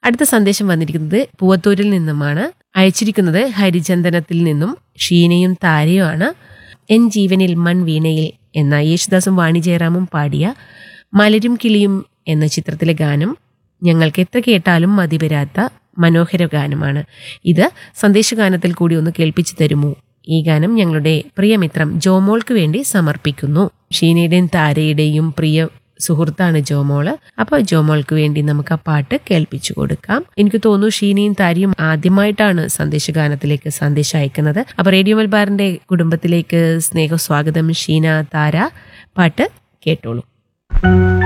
അടുത്ത സന്ദേശം വന്നിരിക്കുന്നത് പൂവത്തൂരിൽ നിന്നുമാണ് അയച്ചിരിക്കുന്നത് ഹരിചന്ദനത്തിൽ നിന്നും ഷീനയും താരയുമാണ് എൻ ജീവനിൽ മൺ വീണയിൽ എന്ന യേശുദാസും വാണി ജയറാമും പാടിയ മലരും കിളിയും എന്ന ചിത്രത്തിലെ ഗാനം ഞങ്ങൾക്ക് എത്ര കേട്ടാലും മതി വരാത്ത മനോഹര ഗാനമാണ് ഇത് സന്ദേശഗാനത്തിൽ കൂടി ഒന്ന് കേൾപ്പിച്ചു തരുമോ ഈ ഗാനം ഞങ്ങളുടെ പ്രിയമിത്രം ജോമോൾക്ക് വേണ്ടി സമർപ്പിക്കുന്നു ഷീനയുടെയും താരയുടെയും പ്രിയ സുഹൃത്താണ് ജോമോള് അപ്പൊ ജോമോൾക്ക് വേണ്ടി നമുക്ക് ആ പാട്ട് കേൾപ്പിച്ചു കൊടുക്കാം എനിക്ക് തോന്നുന്നു ഷീനയും താരിയും ആദ്യമായിട്ടാണ് സന്ദേശഗാനത്തിലേക്ക് സന്ദേശം അയക്കുന്നത് അപ്പൊ റേഡിയോ മൽബാറിന്റെ കുടുംബത്തിലേക്ക് സ്നേഹ സ്വാഗതം ഷീന താര പാട്ട് കേട്ടോളൂ